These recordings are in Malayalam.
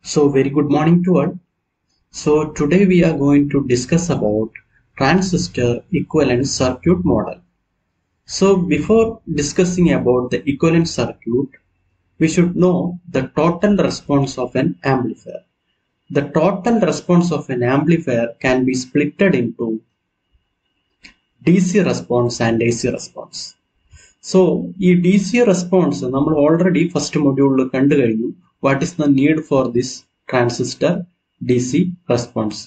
So very good morning to all. So today we are going to discuss about transistor equivalent circuit model. So before discussing about the equivalent circuit, we should know the total response of an amplifier. The total response of an amplifier can be splitted into DC response and AC response. So ഈ ഡി സി റെസ്പോൺസ് നമ്മൾ ഓൾറെഡി ഫസ്റ്റ് മൊഡ്യൂളിൽ കണ്ടു കഴിഞ്ഞു what is the need for this transistor D C response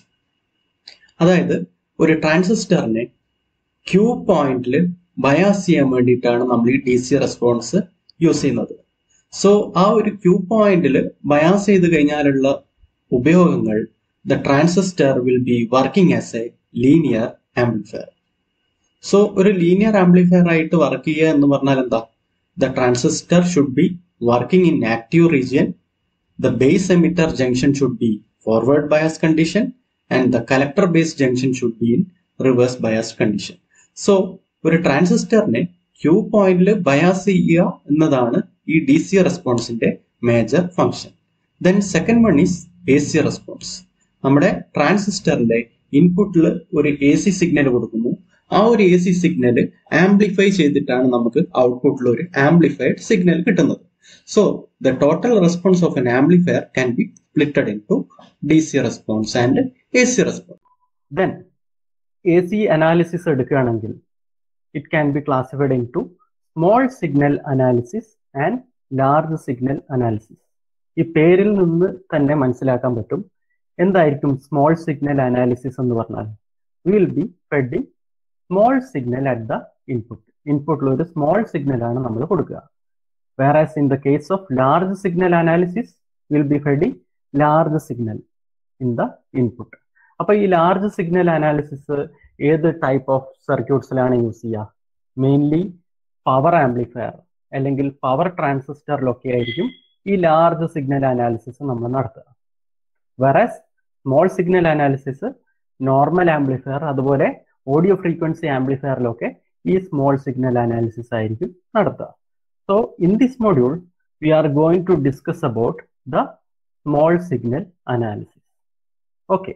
അതായത് ഒരു ട്രാൻസിസ്റ്ററിനെ ക്യൂ പോയിന്റിൽ ബയാസ് ചെയ്യാൻ വേണ്ടിയിട്ടാണ് നമ്മൾ ഈ ഡി സി റെസ്പോൺസ് യൂസ് ചെയ്യുന്നത് സോ ആ ഒരു ക്യൂ പോയിന്റിൽ ബയാസ് ചെയ്ത് കഴിഞ്ഞാലുള്ള ഉപയോഗങ്ങൾ the transistor will be working as a linear amplifier so ഒരു ലീനിയർ ആംപ്ലിഫയർ ആയിട്ട് വർക്ക് ചെയ്യുക എന്ന് പറഞ്ഞാൽ എന്താ the transistor should be working in active region the base emitter junction should be forward bias condition and the collector base junction should be in reverse bias condition so ഒരു ട്രാൻസിസ്റ്ററിനെ ക്യൂ പോയിന്റിൽ ബയാസ് ചെയ്യുക എന്നതാണ് ഈ ഡി സി റെസ്പോൺസിന്റെ major function then second one is A C response നമ്മുടെ ട്രാൻസിസ്റ്ററിന്റെ ഇൻപുട്ടിൽ ഒരു എ സി സിഗ്നൽ കൊടുക്കുന്നു ആ ഒരു എ സി സിഗ്നൽ ആംപ്ലിഫൈ ചെയ്തിട്ടാണ് നമുക്ക് ഔട്ട്പുട്ടിൽ ഒരു ആംപ്ലിഫൈഡ് സിഗ്നൽ കിട്ടുന്നത് so the total response of an amplifier can be splitted into D C response and A C response then A C analysis എടുക്കുകയാണെങ്കിൽ it can be classified into small signal analysis and large signal analysis ഈ പേരിൽ നിന്ന് തന്നെ മനസ്സിലാക്കാൻ പറ്റും എന്തായിരിക്കും സ്മോൾ സിഗ്നൽ അനാലിസിസ് എന്ന് പറഞ്ഞാൽ will be feeding small signal at the input ഇൻപുട്ടിൽ ഒരു സ്മോൾ സിഗ്നൽ ആണ് നമ്മൾ കൊടുക്കുക whereas in the case of large signal analysis will be feeding large signal in the input അപ്പൊ ഈ ലാർജ് സിഗ്നൽ അനാലിസിസ് ഏത് ടൈപ്പ് ഓഫ് സർക്യൂട്ട്സിലാണ് യൂസ് ചെയ്യുക മെയിൻലി പവർ ആംപ്ലിഫയർ അല്ലെങ്കിൽ പവർ ട്രാൻസിസ്റ്ററിലൊക്കെ ആയിരിക്കും ഈ ലാർജ് സിഗ്നൽ അനാലിസിസ് നമ്മൾ നടത്തുക whereas small signal analysis normal amplifier അതുപോലെ ഓഡിയോ ഫ്രീക്വൻസി ആംപ്ലിഫയറിലൊക്കെ ഈ സ്മോൾ സിഗ്നൽ അനാലിസിസ് ആയിരിക്കും നടത്തുക so in this module we are going to discuss about the small signal analysis okay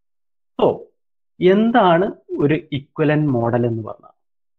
so എന്താണ് ഒരു ഇക്വലൻ മോഡൽ എന്ന് പറഞ്ഞാൽ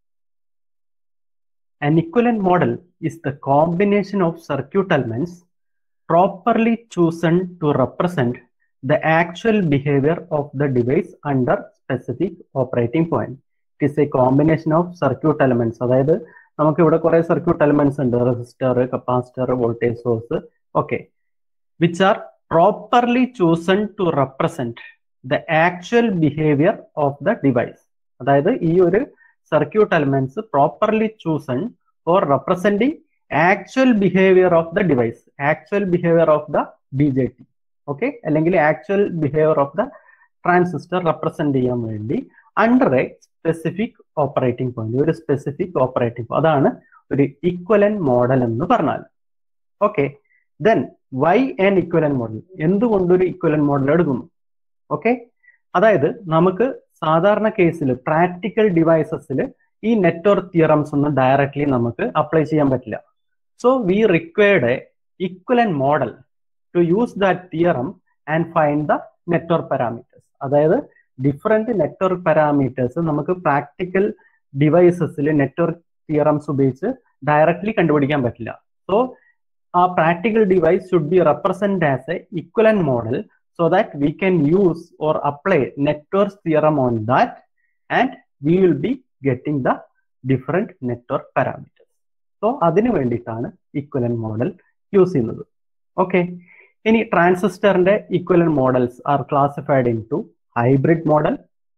An equivalent model is the combination of circuit elements properly chosen to represent the actual behavior of the device under specific operating point. It is a combination of circuit elements. അതായത് നമുക്ക് ഇവിടെ കുറെ സർക്യൂട്ട് എലമെന്റ്സ് ഉണ്ട് resistor capacitor voltage source okay which are properly chosen to represent the actual behaviour of the device അതായത് ഈ ഒരു circuit elements properly chosen for representing actual behaviour of the device actual behaviour of the B J T okay അല്ലെങ്കിൽ actual behaviour of the transistor represent ചെയ്യാൻ വേണ്ടി under a specific operating point ഒരു സ്പെസിഫിക് ഓപ്പറേറ്റിംഗ് അതാണ് ഒരു ഇക്വലൻ മോഡൽ എന്ന് പറഞ്ഞാൽ okay then why an equivalent model എന്തുകൊണ്ടൊരു ഇക്വലൻ മോഡൽ എടുക്കുന്നു ഓക്കെ അതായത് നമുക്ക് സാധാരണ കേസിൽ പ്രാക്ടിക്കൽ ഡിവൈസസിൽ ഈ നെറ്റ്വർക്ക് തിയറംസ് ഒന്നും ഡയറക്ട്ലി നമുക്ക് അപ്ലൈ ചെയ്യാൻ പറ്റില്ല so we required a equivalent model to use that theorem and find the network parameters അതായത് ഡിഫറെന്റ് നെറ്റ്വർക്ക് പാരാമീറ്റേഴ്സ് നമുക്ക് പ്രാക്ടിക്കൽ ഡിവൈസസിൽ നെറ്റ്വർക്ക് തിയറംസ് ഉപയോഗിച്ച് ഡയറക്ട്ലി കണ്ടുപിടിക്കാൻ പറ്റില്ല സോ ആ practical device should be represent as a equivalent model so that we can use or apply network theorem on that and we will be getting the different network parameters. So അതിന് വേണ്ടിയിട്ടാണ് ഇക്വലൻ മോഡൽ യൂസ് ചെയ്യുന്നത് ഓക്കെ ഇനി ട്രാൻസിസ്റ്ററിന്റെ equivalent models are classified into hybrid model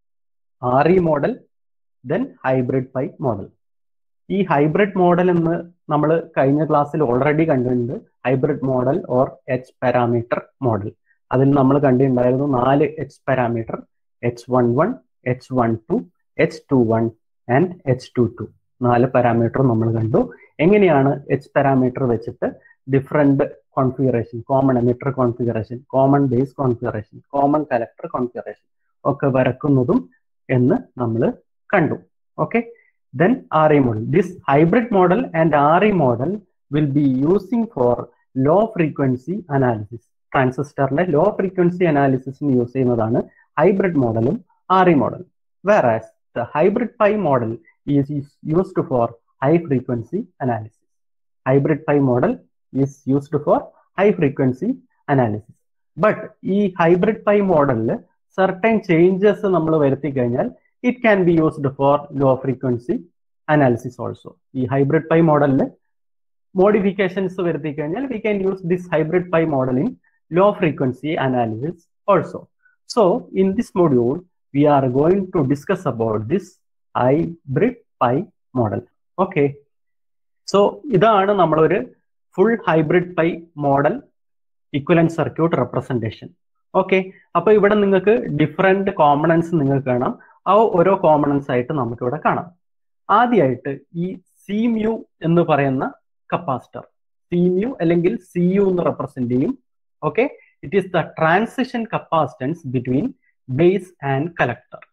R E model then hybrid pi model ഈ ഹൈബ്രിഡ് മോഡൽ എന്ന് നമ്മൾ കഴിഞ്ഞ ക്ലാസ്സിൽ ഓൾറെഡി കണ്ടിട്ടുണ്ട് hybrid model or H parameter model അതിൽ നമ്മൾ കണ്ടിട്ടുണ്ടായിരുന്നു നാല് H parameter H one one H one two H two one and H two two നാല് പാരാമീറ്റർ നമ്മൾ കണ്ടു എങ്ങനെയാണ് എച്ച് പാരാമീറ്റർ വെച്ചിട്ട് different configuration common emitter configuration common base configuration common collector configuration ഒക്കെ വരക്കുന്നതും എന്ന് നമ്മൾ കണ്ടു okay then R E model this hybrid model and R E model will be using for low frequency analysis ട്രാൻസിസ്റ്ററിന്റെ ലോ ഫ്രീക്വൻസി അനാലിസിസിന് യൂസ് ചെയ്യുന്നതാണ് ഹൈബ്രിഡ് മോഡലും ആർ ഇ മോഡലും വേറെ the hybrid pi model is used for high frequency analysis hybrid pi model is used for high frequency analysis but ഈ ഹൈബ്രിഡ് പൈ മോഡലിൽ സർട്ടൻ ചേഞ്ചസ് നമ്മൾ വരുത്തി കഴിഞ്ഞാൽ it can be used for low frequency analysis also ഈ ഹൈബ്രിഡ് പൈ മോഡലിൽ മോഡിഫിക്കേഷൻസ് വരുത്തി കഴിഞ്ഞാൽ we can use this hybrid pi model in low frequency analysis also so in this module we are going to discuss about this hybrid pi model okay so ഇതാണ് നമ്മളൊരു full hybrid pi model equivalent circuit representation okay അപ്പൊ ഇവിടെ നിങ്ങൾക്ക് ഡിഫറെന്റ് കോമണൻസ് നിങ്ങൾക്ക് കാണാം ആ ഓരോ കോമണൻസ് ആയിട്ട് നമുക്ക് ഇവിടെ കാണാം ആദ്യമായിട്ട് ഈ സി മ്യൂ എന്ന് പറയുന്ന കപ്പാസിറ്റർ സി മ്യൂ അല്ലെങ്കിൽ സി യു എന്ന് റെപ്രസെന്റ് ചെയ്യും okay it is the transition capacitance between base and collector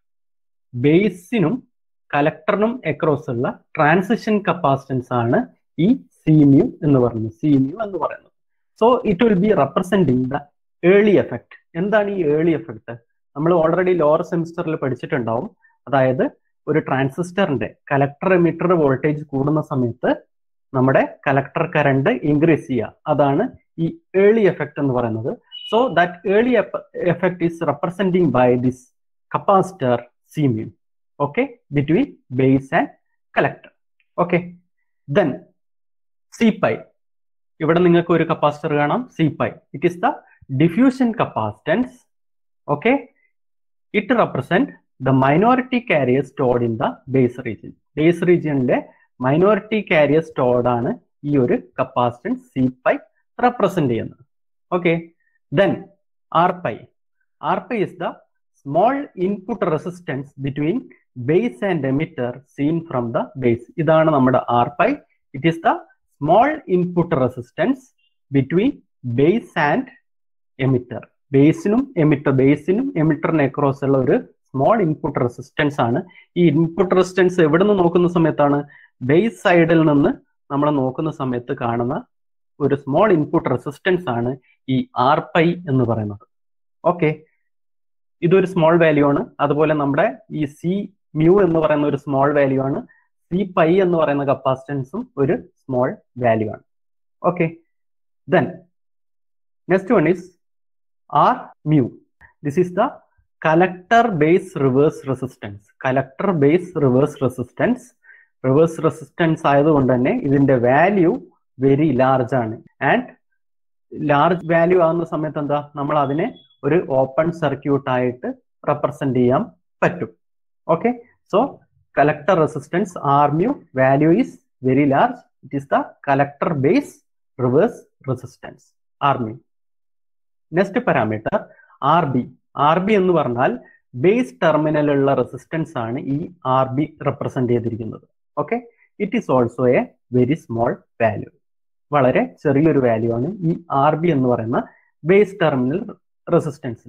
ബേസിനും കലക്ടറിനും അക്രോസ് ഉള്ള ട്രാൻസിഷൻ കപ്പാസിറ്റൻസ് ആണ് ഈ സി മ്യൂ എന്ന് പറയുന്നത് സി മ്യൂ എന്ന് പറയുന്നത് so it will be representing the Early effect എന്താണ് ഈ ഏർലി എഫക്ട് നമ്മൾ ഓൾറെഡി ലോവർ സെമിസ്റ്ററിൽ പഠിച്ചിട്ടുണ്ടാവും അതായത് ഒരു ട്രാൻസിസ്റ്ററിന്റെ കലക്ടർ എമിറ്റർ വോൾട്ടേജ് കൂടുന്ന സമയത്ത് നമ്മുടെ കലക്ടർ കറണ്ട് ഇൻക്രീസ് ചെയ്യുക അതാണ് ഈ ഏർലി എഫക്ട് എന്ന് പറയുന്നത് so that Early effect is representing by this capacitor C mu okay between base and collector okay then c pi ഇവിടെ നിങ്ങൾക്ക് ഒരു കപ്പാസിറ്റർ കാണാം C pi it is the diffusion capacitance okay it represent the minority carrier stored in the base region base റീജിയനിലെ മൈനോറിറ്റി കാരിയർ സ്റ്റോർഡ് ആണ് ഈ ഒരു കപ്പാസിറ്റൻസ് സി പൈ റെപ്രസെന്റ് ചെയ്യുന്നത് okay then R pi R pi is the small input resistance between base and emitter seen from the base ഇതാണ് നമ്മുടെ R pi it is the small input resistance between base and emitter ബേസിനും എമിറ്റർ ബേസിനും എമിറ്ററിന് അക്രോസ് ഉള്ള ഒരു സ്മോൾ ഇൻപുട്ട് റെസിസ്റ്റൻസ് ആണ് ഈ ഇൻപുട്ട് റെസിസ്റ്റൻസ് എവിടെ നിന്ന് നോക്കുന്ന സമയത്താണ് ബേസ് സൈഡിൽ നിന്ന് നമ്മൾ നോക്കുന്ന സമയത്ത് കാണുന്ന ഒരു സ്മോൾ ഇൻപുട്ട് റെസിസ്റ്റൻസ് ആണ് ഈ ആർ പൈ എന്ന് പറയുന്നത് ഓക്കെ ഇതൊരു സ്മോൾ വാല്യൂ ആണ് അതുപോലെ നമ്മുടെ ഈ സി മ്യൂ എന്ന് പറയുന്ന ഒരു സ്മോൾ വാല്യൂ ആണ് സി പൈ എന്ന് പറയുന്ന കപ്പാസിറ്റൻസും ഒരു സ്മോൾ വാല്യൂ ആണ് okay then next one is R mu this is the collector base reverse resistance collector base reverse resistance reverse resistance ആയതുകൊണ്ട് തന്നെ ഇതിന്റെ വാല്യൂ വെരി ലാർജ് ആണ് ആൻഡ് ലാർജ് വാല്യൂ ആകുന്ന സമയത്ത് എന്താ നമ്മൾ അതിനെ ഒരു ഓപ്പൺ സർക്യൂട്ട് ആയിട്ട് റെപ്രസെന്റ് ചെയ്യാൻ പറ്റും okay so collector resistance R mu value is very large. It is the collector base reverse resistance R mu. Next parameter RB. RB എന്ന് പറഞ്ഞാൽ ബേസ് ടെർമിനലുള്ള റെസിസ്റ്റൻസ് ആണ് ഈ ആർ ബി റെപ്രസെന്റ് ചെയ്തിരിക്കുന്നത് okay it is also a very small value വളരെ ചെറിയൊരു വാല്യൂ ആണ് ഈ ആർ ബി എന്ന് പറയുന്ന base terminal resistance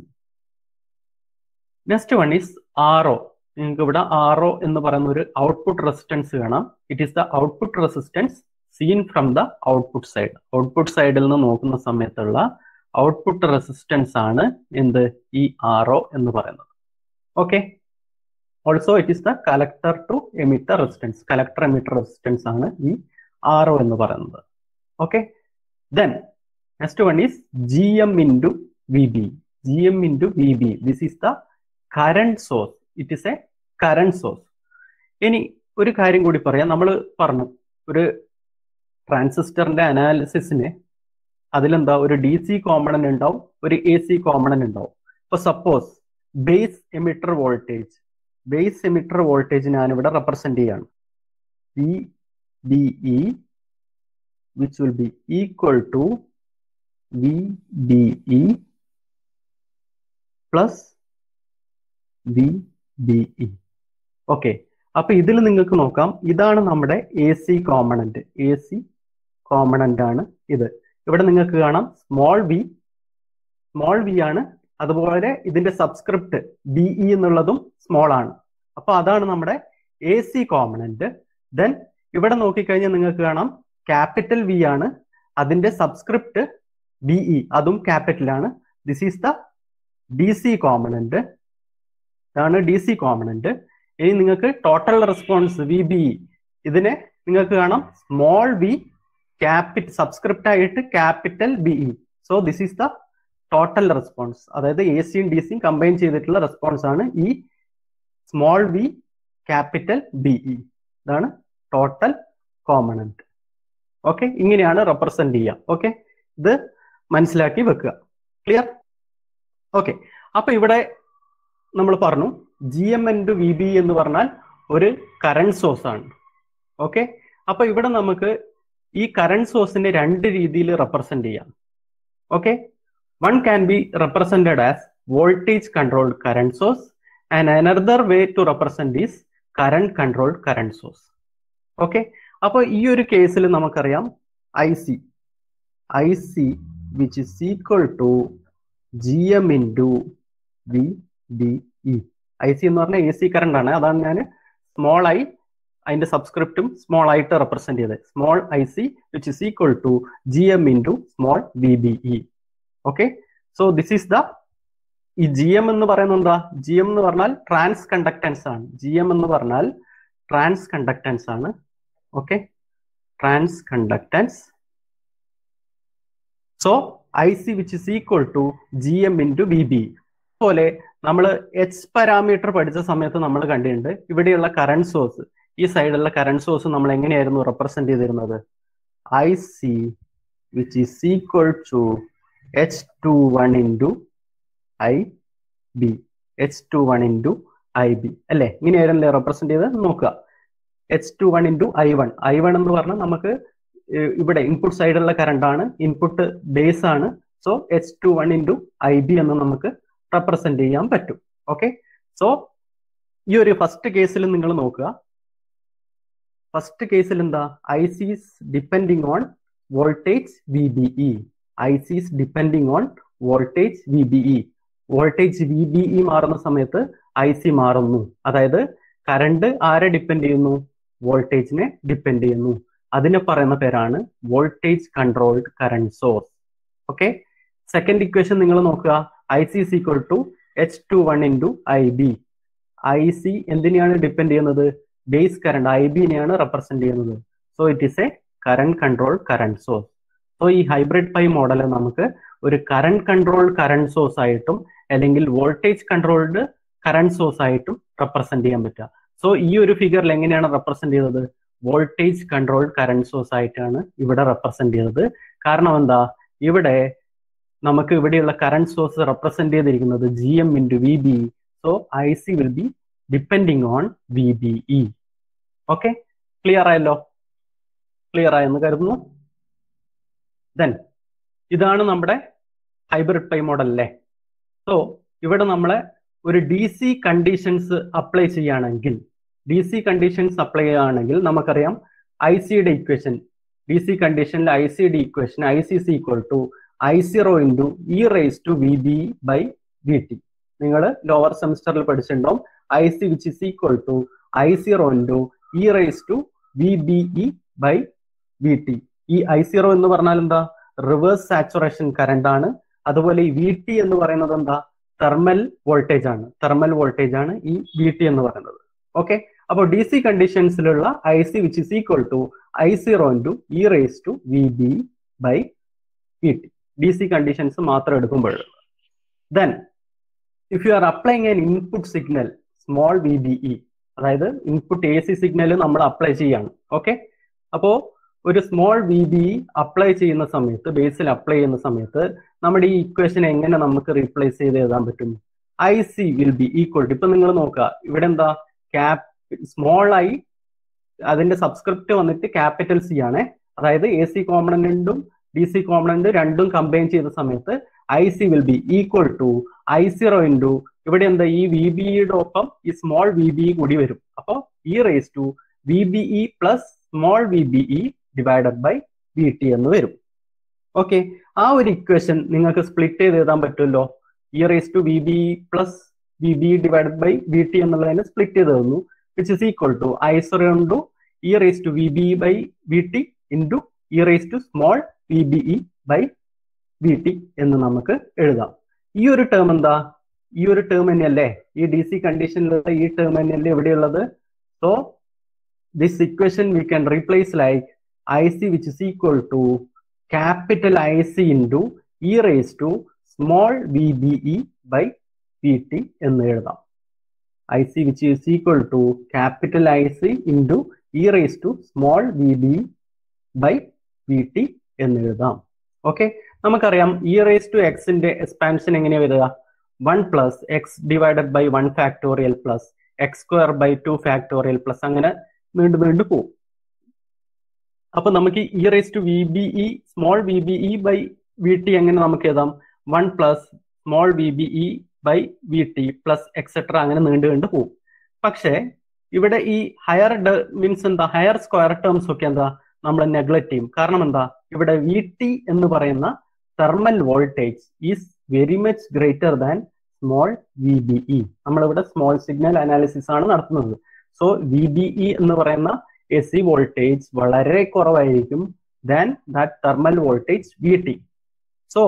next one is R O നിങ്ങൾക്ക് ഇവിടെ ആർ ഒ എന്ന് പറയുന്ന ഒരു ഔട്ട്പുട്ട് റെസിസ്റ്റൻസ് കാണാം it is the output resistance seen from the output side output സൈഡിൽ നിന്ന് നോക്കുന്ന സമയത്തുള്ള ഔട്ട്പുട്ട് റെസിസ്റ്റൻസ് ആണ് എന്ത് ഈ ആർ ഒ എന്ന് പറയുന്നത് okay also it is the collector to emitter resistance collector emitter resistance ആണ് ഈ ആർ ഒ എന്ന് പറയുന്നത് okay then next one is G M into V B G M into V B this is the current source it is a current source ഇനി ഒരു കാര്യം കൂടി പറയാം നമ്മൾ പറഞ്ഞു ഒരു ട്രാൻസിസ്റ്ററിന്റെ അനാലിസിസിന് അതിലെന്താ ഒരു ഡി സി കോമ്പണന്റ് ഉണ്ടാവും ഒരു എ സി കോമ്പണന്റ് ഉണ്ടാവും ഇപ്പൊ suppose base emitter voltage base emitter voltage ഞാനിവിടെ റെപ്രസെന്റ് ചെയ്യാണ് V B E which will be equal to V B E plus V B E okay അപ്പൊ ഇതിൽ നിങ്ങൾക്ക് നോക്കാം ഇതാണ് നമ്മുടെ എ സി കോമണന്റ് എ സി കോമണന്റ് ആണ് ഇത് ഇവിടെ നിങ്ങൾക്ക് കാണാം സ്മോൾ വി സ്മോൾ വി ആണ് അതുപോലെ ഇതിന്റെ സബ്സ്ക്രിപ്റ്റ് ബി ഇ എന്നുള്ളതും സ്മോൾ ആണ് അപ്പൊ അതാണ് നമ്മുടെ എ സി കോമണന്റ് ദെൻ ഇവിടെ നോക്കിക്കഴിഞ്ഞാൽ നിങ്ങൾക്ക് കാണാം ക്യാപിറ്റൽ വി ആണ് അതിന്റെ സബ്സ്ക്രിപ്റ്റ് ബി ഇ അതും ക്യാപിറ്റലാണ് this is the D C component ഇതാണ് ഡി സി കോമ്പണന്റ് ഇനി നിങ്ങൾക്ക് total response V B E ഇതിനെ നിങ്ങൾക്ക് കാണാം സ്മോൾ വി ക്യാപിറ്റ് സബ്സ്ക്രിപ്റ്റ് ആയിട്ട് capital B E so this is the total response അതായത് എ സിയും ഡി സിയും കമ്പൈൻ ചെയ്തിട്ടുള്ള റെസ്പോൺസ് ആണ് ഈ small V capital B E ഇതാണ് ടോട്ടൽ കോമണന്റ് ഓക്കെ ഇങ്ങനെയാണ് റെപ്രസെന്റ് ചെയ്യുക ഓക്കെ ഇത് മനസ്സിലാക്കി വെക്കുക ക്ലിയർ ഓക്കെ അപ്പൊ ഇവിടെ നമ്മൾ പറഞ്ഞു G M into V B എന്ന് പറഞ്ഞാൽ ഒരു കറണ്ട് സോഴ്സ് ആണ് ഓക്കെ അപ്പൊ ഇവിടെ നമുക്ക് ഈ കറണ്ട് സോഴ്സിനെ രണ്ട് രീതിയിൽ റെപ്രസെന്റ് ചെയ്യാം okay one can be represented as voltage controlled current source and another way to represent is current controlled current source okay അപ്പോൾ ഈ ഒരു കേസിൽ നമുക്കറിയാം I C I C which is equal to G M into V B E I C എന്ന് പറഞ്ഞാൽ എ സി കറണ്ട് ആണ് അതാണ് ഞാൻ സ്മോൾ ഐ അതിന്റെ സബ്സ്ക്രിപ്റ്റും സ്മോൾ ആയിട്ട് റെപ്രസെന്റ് ചെയ്തത് small I C which is equal to G M into small V B E okay so this is the ഈ ജി എം എന്ന് പറയുന്നത് എന്താ ജി എം എന്ന് പറഞ്ഞാൽ ട്രാൻസ് കണ്ടക്ടൻസ് ആണ് ജി എം എന്ന് പറഞ്ഞാൽ ട്രാൻസ് കണ്ടക്ടൻസ് ആണ് okay transconductance so I C which is equal to G M into B B പോലെ നമ്മൾ എച്ച് പാരാമീറ്റർ പഠിച്ച സമയത്ത് നമ്മൾ കണ്ടിട്ടുണ്ട് ഇവിടെയുള്ള കറണ്ട് സോഴ്സ് ഈ സൈഡിലുള്ള കറണ്ട് സോഴ്സ് നമ്മൾ എങ്ങനെയായിരുന്നു റെപ്രസെന്റ് ചെയ്തിരുന്നത് I C which is equal to H two one into I B H two one into I B അല്ലേ ഇങ്ങനെയായിരുന്നല്ലേ റെപ്രസെന്റ് ചെയ്ത് നോക്കുക H two one into I one I one എന്ന് പറഞ്ഞാൽ നമുക്ക് ഇവിടെ ഇൻപുട്ട് സൈഡിലുള്ള കറണ്ട് ആണ് ഇൻപുട്ട് ബേസ് ആണ് so H two one into I B എന്ന് നമുക്ക് റെപ്രസെന്റ് ചെയ്യാൻ പറ്റും ഓക്കെ സോ ഈ ഒരു ഫസ്റ്റ് കേസിൽ നിങ്ങൾ നോക്കുക ഫസ്റ്റ് കേസിൽ എന്താ I C's depending on voltage V B E I C's depending on voltage V B E voltage V B E മാറുന്ന സമയത്ത് ഐ സി മാറുന്നു അതായത് കറണ്ട് ആരെ ഡിപ്പെൻഡ് ചെയ്യുന്നു വോൾട്ടേജിനെ ഡിപ്പെൻഡ് ചെയ്യുന്നു അതിനെ പറയുന്ന പേരാണ് voltage controlled current source okay second equation നിങ്ങൾ നോക്കുക I C is equal to H two one into I B I C എന്തിനെയാണ് ഡിപ്പെൻഡ് ചെയ്യുന്നത് ബേസ് കറണ്ട് ഐ ബിനെയാണ് റെപ്രസെന്റ് ചെയ്യുന്നത് so it is a current control current source so ഈ ഹൈബ്രിഡ് പൈ മോഡൽ നമുക്ക് ഒരു കറണ്ട് കൺട്രോൾ കറണ്ട് സോഴ്സ് ആയിട്ടും അല്ലെങ്കിൽ വോൾട്ടേജ് കൺട്രോൾഡ് കറണ്ട് സോഴ്സ് ആയിട്ടും റെപ്രസെന്റ് ചെയ്യാൻ പറ്റുക സോ ഈ ഒരു ഫിഗറിൽ എങ്ങനെയാണ് റെപ്രസെന്റ് ചെയ്തത് വോൾട്ടേജ് കൺട്രോൾഡ് കറണ്ട് സോഴ്സ് ആയിട്ടാണ് ഇവിടെ റെപ്രസെന്റ് ചെയ്തത് കാരണം എന്താ ഇവിടെ നമുക്ക് ഇവിടെയുള്ള കറണ്ട് സോഴ്സ് റെപ്രസെന്റ് ചെയ്തിരിക്കുന്നത് G M into V B so I C will be depending on V B E okay clear ആയല്ലോ ക്ലിയർ ആയെന്ന് കരുതുന്നു ദെൻ ഇതാണ് നമ്മുടെ ഹൈബ്രിഡ് പൈ മോഡൽ അല്ലേ സോ ഇവിടെ നമ്മളെ ഒരു ഡി സി കണ്ടീഷൻസ് അപ്ലൈ ചെയ്യുകയാണെങ്കിൽ ഡി സി കണ്ടീഷൻസ് അപ്ലൈ ചെയ്യുകയാണെങ്കിൽ നമുക്കറിയാം ഐ സിയുടെ ഇക്വേഷൻ ഡി സി കണ്ടീഷനിൽ ഐ സിയുടെ equation I C C equal to I zero into E raise to V B by V T നിങ്ങൾ ലോവർ സെമിസ്റ്ററിൽ പഠിച്ചിട്ടുണ്ടാവും I C which is equal to I zero into E raise to V B E by V T ഈ ഐ സീറോ എന്ന് പറഞ്ഞാൽ എന്താ റിവേഴ്സ് സാച്ചുറേഷൻ കറണ്ട് ആണ് അതുപോലെ ഈ വി ടി എന്ന് പറയുന്നത് എന്താ തെർമൽ വോൾട്ടേജ് ആണ് തെർമൽ വോൾട്ടേജ് ആണ് ഈ വി ടി എന്ന് പറയുന്നത് ഓക്കെ അപ്പോൾ ഡി സി കണ്ടീഷൻസിലുള്ള I C which is equal to I zero into E raise to V B by V T D C conditions മാത്രം എടുക്കുമ്പോഴുള്ളത് then if you are applying an input signal small V B E അതായത് ഇൻപുട്ട് എ സി സിഗ്നൽ നമ്മൾ അപ്ലൈ ചെയ്യാണ് ഓക്കെ അപ്പോൾ ഒരു സ്മോൾ വി ബി അപ്ലൈ ചെയ്യുന്ന സമയത്ത് ബേസിൽ അപ്ലൈ ചെയ്യുന്ന സമയത്ത് നമ്മുടെ ഈ ഇക്വേഷൻ എങ്ങനെ നമുക്ക് റീപ്ലേസ് ചെയ്ത് എഴുതാൻ പറ്റും I C will be equal to ഇപ്പൊ നിങ്ങൾ നോക്കുക ഇവിടെ എന്താ ക്യാപ് സ്മോൾ ഐ അതിന്റെ സബ്സ്ക്രിപ്റ്റ് വന്നിട്ട് ക്യാപിറ്റൽ സി ആണ് അതായത് എ സി കോമ്പണന്റും ഡി സി കോമ്പണന്റ് രണ്ടും കമ്പൈൻ ചെയ്ത സമയത്ത് I C will be equal to I zero into ഇവിടെ എന്താ ഈ വി ബിയുടെ ഒപ്പം ഈ സ്മോൾ വി ബി കൂടി വരും അപ്പോൾ E raise to V B E plus small V B E divided by V T എന്ന് വരും ഓക്കെ ആ ഒരു ഇക്വേഷൻ നിങ്ങൾക്ക് സ്പ്ലിറ്റ് ചെയ്ത് എഴുതാൻ പറ്റുമല്ലോ E raise to V B plus V B divided by V T എന്നുള്ളതിനെ സ്പ്ലിറ്റ് ചെയ്ത് തന്നു which is equal to I zero into E raise to V B by V T into E raise to small V B E by V T എന്ന് നമുക്ക് എഴുതാം ഈ ഒരു ടേം എന്താ ഈ ഒരു ടേം തന്നെയല്ലേ ഈ ഡി സി കണ്ടീഷനിലുള്ള ഈ ടേം തന്നെയല്ലേ എവിടെയുള്ളത് so this equation we can replace like I C which is equal to capital I C into E raise to small V B E by V T എന്ന് എഴുതാം I C which is equal to capital I C into E raise to small V B by V T എന്ന് എഴുതാം ഓക്കെ നമുക്കറിയാം ഇ റേസ് ടു എക്സിന്റെ എക്സ്പാൻഷൻ എങ്ങനെയാ വരിക one plus X divided by one factorial plus X square by two factorial plus അങ്ങനെ വീണ്ടും വീണ്ടും പോകും അപ്പൊ നമുക്ക് E raise to V B E small V B E by V T എങ്ങനെ നമുക്ക് എഴുതാം one plus small V B E by V T plus etcetera അങ്ങനെ നീണ്ടു കണ്ട് പോകും പക്ഷേ ഇവിടെ ഈ ഹയർ മീൻസ് എന്താ ഹയർ സ്ക്വയർ ടേംസ് ഒക്കെ എന്താ നമ്മൾ നെഗ്ലക്ട് ചെയ്യും കാരണം എന്താ ഇവിടെ വി ടി എന്ന് പറയുന്ന thermal voltage is very much greater than small V B E നമ്മളിവിടെ സ്മോൾ സിഗ്നൽ അനാലിസിസ് ആണ് നടത്തുന്നത് സോ വി ബി ഇ എന്ന് പറയുന്ന എ സി വോൾട്ടേജ് വളരെ കുറവായിരിക്കും than that thermal voltage V T so